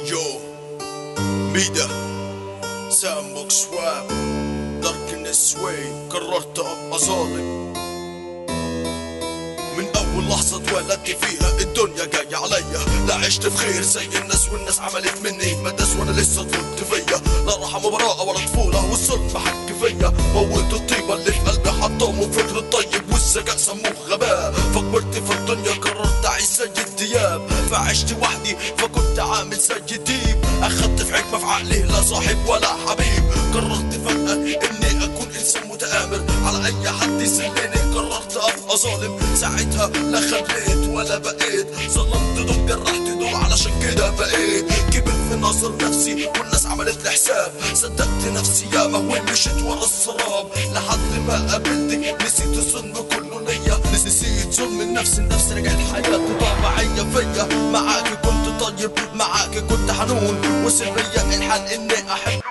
يو ميدا سام بوكس واب داركنس واي قررت ابقى ظالم من اول لحظة اتولدت فيها الدنيا جاية عليا لا عشت في خير زي الناس والناس عملت مني مداس وانا لسه طفلت فيا لا رحمة براءة ولا طفولة والظلم حك فيا موت الطيبة اللي في قلبي حطهم فكر الطيب والذكاء سموه غباء فكبرت في الدنيا قررت اعيش زي الدياب فعشت وحدي فكنت عامل زي ديب اخدت في حكمة في عقلي لا صاحب ولا حبيب قررت فجأة اني اكون انسان متآمر على اي حد يسلني قررت ابقى ظالم ساعتها لا خليت ولا بقيت ظلمت دول جرحت دول علشان كده بقيت كبر في نظر نفسي والناس عملت لي حساب صدقت نفسي ياما ومشيت ورا السراب لحد ما قابلتك نسيت الظلم كله ليا نسيت ظلم النفس النفس رجعت حياتي طبيعية فيا معاك كنت طيب معاك كنت حنون وصل بيا الحال اني احب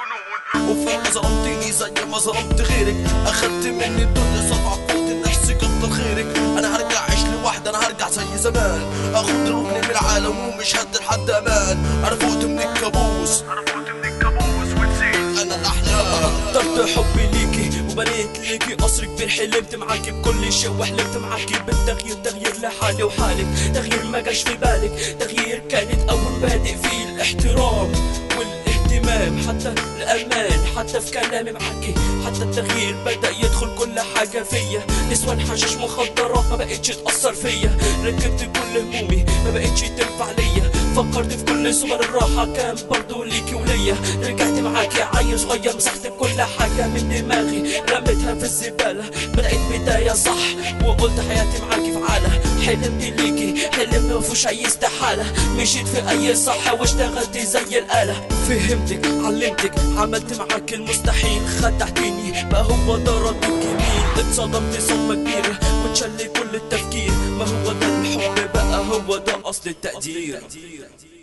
وفي ظلمتني زي ما ظلمت غيرك اخدت مني الدنيا صفعة قلت لنفسي كتر خيرك انا هرجع اعيش لوحدي انا هرجع زي زمان اخد ركني من العالم ومش هدي لحد امان انا فوت من الكابوس انا فوت من الكابوس ونسيت انا الاحلام اخترت حبي ليكي وبنيت ليكي قصر كبير حلمت معاكي بكل شيء وحلمت معاكي بالتغيير تغيير لحالي وحالك تغيير ما جاش في بالك تغيير كانت اول بادئ فيه الاحترام والاهتمام حتى الامان حتى في كلامي معاكي حتى التغيير بدا يدخل كل حاجه فيا نسوان حشيش مخدرات ما بقتش تاثر فيا ركبت كل همومي ما بقتش تنفع ليا فكرت في كل صور الراحه كان برضو ليكي وليا رجعت معاكي عيل صغير مسحت كل حاجه من دماغي رميتها في الزباله بدات بدايه صح وقلت حياتي معاكي فعاله حلمت ليكي حلم مفيهوش اي استحاله مشيت في اي صح واشتغلت زي الاله فهمتك علمتك عملت معاك المستحيل خدعتني بقى هو ده رد الجميل اتصدمت صدمه كبيره واتشل كل التفكير ما هو ده الحب بقى هو ده اصل التقدير